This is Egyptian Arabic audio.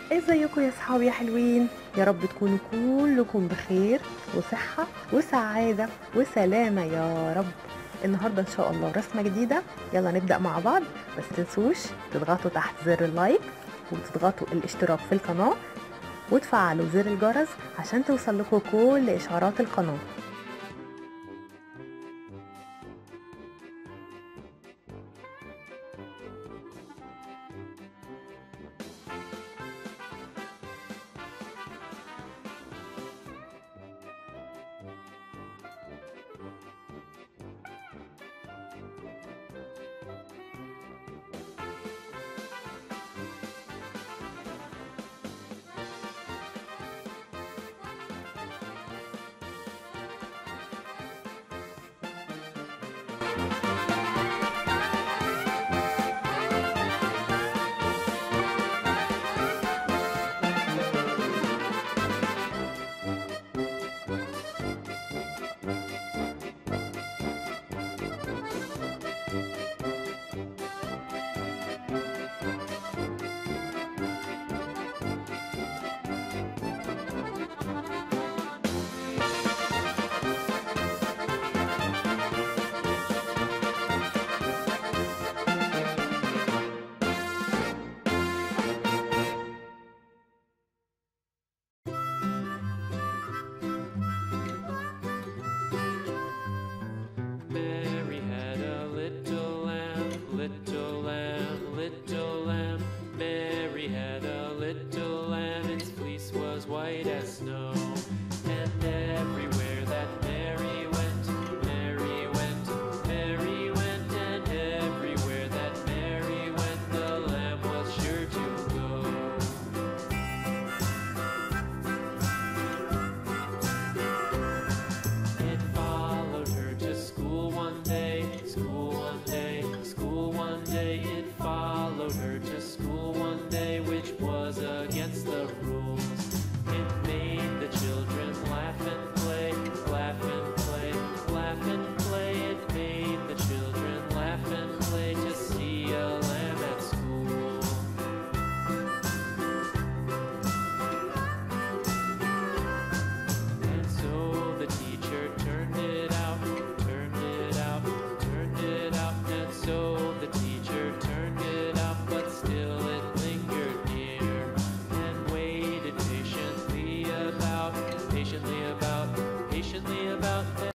ازيكم يا صحابي يا حلوين يا رب تكونوا كلكم بخير وصحة وسعادة وسلامة يا رب النهاردة ان شاء الله رسمة جديدة يلا نبدأ مع بعض بس تنسوش تضغطوا تحت زر اللايك وتضغطوا الاشتراك في القناة وتفعلوا زر الجرس عشان توصل لكم كل اشعارات القناة Mary had a little lamb, little lamb, little lamb. Mary had a little lamb, its fleece was white as snow.